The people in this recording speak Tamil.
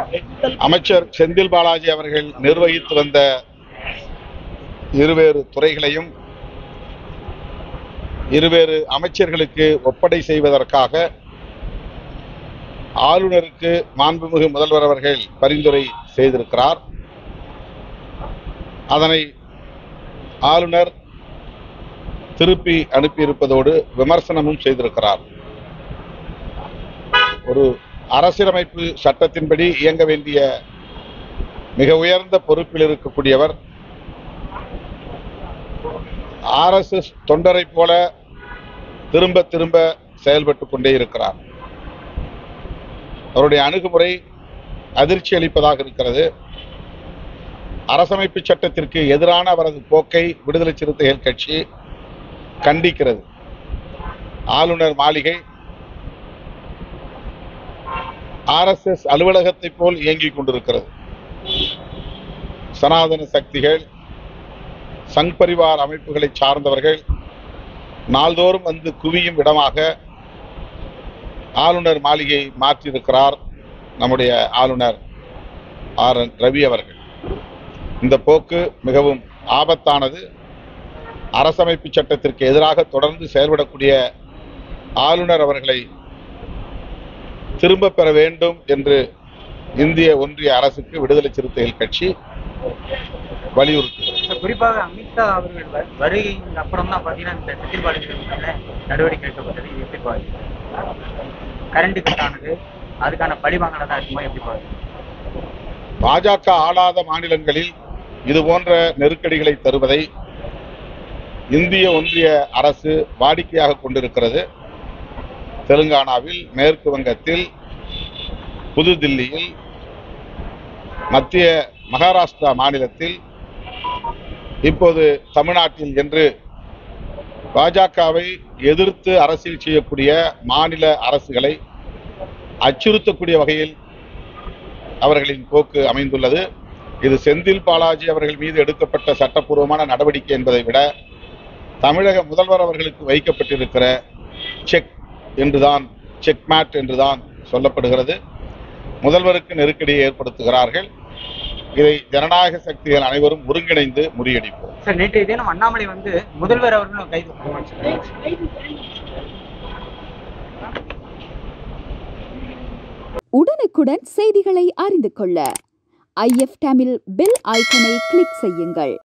அமைச்சர் செந்தில் பாலாஜி அவர்கள் நிர்வகித்து வந்த இருவேறு துறைகளையும் இருவேறு அமைச்சர்களுக்கு ஒப்படை செய்வதற்காக ஆளுநருக்கு மாண்புமிகு முதல்வர் அவர்கள் பரிந்துரை செய்திருக்கிறார் அதனை ஆளுநர் திருப்பி அனுப்பியிருப்பதோடு விமர்சனமும் செய்திருக்கிறார் ஒரு அரசியலமைப்பு சட்டத்தின்படி இயங்க வேண்டிய மிக உயர்ந்த பொறுப்பில் இருக்கக்கூடியவர் ஆர்எஸ்எஸ் தொண்டரை போல திரும்ப திரும்ப செயல்பட்டுக் கொண்டே இருக்கிறார் அவருடைய அணுகுமுறை அதிர்ச்சி அளிப்பதாக இருக்கிறது அரசமைப்பு சட்டத்திற்கு எதிரான அவரது போக்கை விடுதலை சிறுத்தைகள் கட்சி கண்டிக்கிறது ஆளுநர் மாளிகை ஆர்எஸ்எஸ் அலுவலகத்தை போல் இயங்கிக் கொண்டிருக்கிறது சனாதன சக்திகள் சங் பரிவார் அமைப்புகளை சார்ந்தவர்கள் நாள்தோறும் வந்து குவியும் இடமாக ஆளுநர் மாளிகை மாற்றியிருக்கிறார் நம்முடைய ஆளுநர் ஆர் என் ரவி அவர்கள் இந்த போக்கு மிகவும் ஆபத்தானது அரசமைப்பு சட்டத்திற்கு எதிராக தொடர்ந்து செயல்படக்கூடிய ஆளுநர் அவர்களை திரும்ப பெற வேண்டும் என்று இந்திய ஒன்றிய அரசுக்கு விடுதலை சிறுத்தைகள் கட்சி வலியுறுத்துகிறது சார், குறிப்பாக அமித்ஷா அவர்கள் வ- வருகைக்கு அப்புறம் தான் பாத்தீங்கன்னா இந்த செந்தில் பாலாஜி மேல நடவடிக்கை எடுக்கப்பட்டது இது எப்படி பாருங்க கரண்ட் கட் ஆனது அதுக்கான பழிவாங்கலதான் இருக்குமா எப்படி பாருங்க பாஜக ஆளாத மாநிலங்களில் இது போன்ற நெருக்கடிகளை தருவதை இந்திய ஒன்றிய அரசு வாடிக்கையாக கொண்டிருக்கிறது தெலுங்கானாவில் மேற்கு வங்கத்தில் புதுதில்லியில் மத்திய மகாராஷ்டிரா மாநிலத்தில் இப்போது தமிழ்நாட்டில் என்று பாஜகவை எதிர்த்து அரசியல் செய்யக்கூடிய மாநில அரசுகளை அச்சுறுத்தக்கூடிய வகையில் அவர்களின் போக்கு அமைந்துள்ளது இது செந்தில் பாலாஜி அவர்கள் மீது எடுக்கப்பட்ட சட்டப்பூர்வமான நடவடிக்கை என்பதை விட தமிழக முதல்வர் அவர்களுக்கு வைக்கப்பட்டிருக்கிற செக் என்றுதான் செக்மேட் என்றுதான் சொல்லப்படுகிறது முதல்வருக்கு நெருக்கடியை ஏற்படுத்துகிறார்கள் இதை ஜனநாயக சக்திகள் அனைவரும் ஒருங்கிணைந்து முறியடிப்போம் சார் நேற்று தினம் அண்ணாமலை வந்து முதல்வர் அவர்களும் கைது பண்ணாங்க உடனுக்குடன் செய்திகளை அறிந்து கொள்ள ஐஎஃப் தமிழ் பெல் ஐக்கனை கிளிக் செய்யுங்கள்